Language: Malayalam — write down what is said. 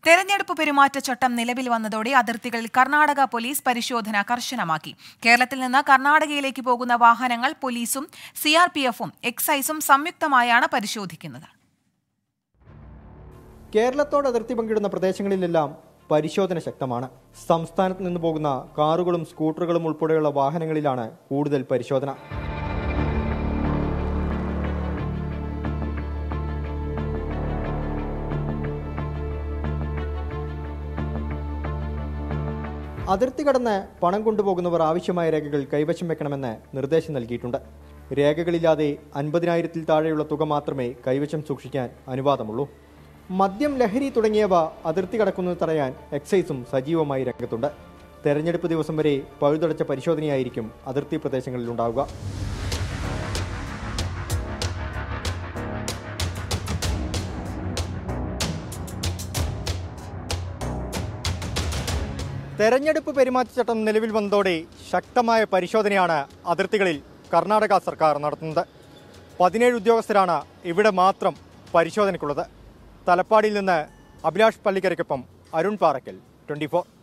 തെരഞ്ഞെടുപ്പ് പെരുമാറ്റച്ചട്ടം നിലവിൽ വന്നതോടെ അതിർത്തികളിൽ കർണാടക പോലീസ് പരിശോധന കർശനമാക്കി കേരളത്തിൽ നിന്ന് കർണാടകയിലേക്ക് പോകുന്ന വാഹനങ്ങൾ പോലീസും സിആർപിഎഫും എക്സൈസും സംയുക്തമായാണ് പരിശോധിക്കുന്നത് കേരളത്തോട് അതിർത്തി പങ്കിടുന്ന പ്രദേശങ്ങളിലെല്ലാം പരിശോധന ശക്തമാണ് സംസ്ഥാനത്ത് നിന്ന് പോകുന്ന കാറുകളും സ്കൂട്ടറുകളും ഉൾപ്പെടെയുള്ള വാഹനങ്ങളിലാണ് കൂടുതൽ പരിശോധന അതിർത്തി കടന്ന് പണം കൊണ്ടുപോകുന്നവർ ആവശ്യമായ രേഖകൾ കൈവശം വെക്കണമെന്ന് നിർദ്ദേശം നൽകിയിട്ടുണ്ട് രേഖകളില്ലാതെ അൻപതിനായിരത്തിൽ താഴെയുള്ള തുക മാത്രമേ കൈവശം സൂക്ഷിക്കാൻ അനുവാദമുള്ളൂ മദ്യം ലഹരി തുടങ്ങിയവ അതിർത്തി കടക്കുന്നത് തടയാൻ എക്സൈസും സജീവമായി രംഗത്തുണ്ട് തെരഞ്ഞെടുപ്പ് ദിവസം വരെ പഴുതടച്ച പരിശോധനയായിരിക്കും അതിർത്തി പ്രദേശങ്ങളിൽ ഉണ്ടാവുക തെരഞ്ഞെടുപ്പ് പെരുമാറ്റച്ചട്ടം നിലവിൽ വന്നതോടെ ശക്തമായ പരിശോധനയാണ് അതിർത്തികളിൽ കർണാടക സർക്കാർ നടത്തുന്നത് പതിനേഴ് ഉദ്യോഗസ്ഥരാണ് ഇവിടെ മാത്രം പരിശോധനയ്ക്കുള്ളത് തലപ്പാടിയിൽ നിന്ന് അഭിലാഷ് പള്ളിക്കരയ്ക്കൊപ്പം അരുൺ പാറയ്ക്കൽ ട്വന്റി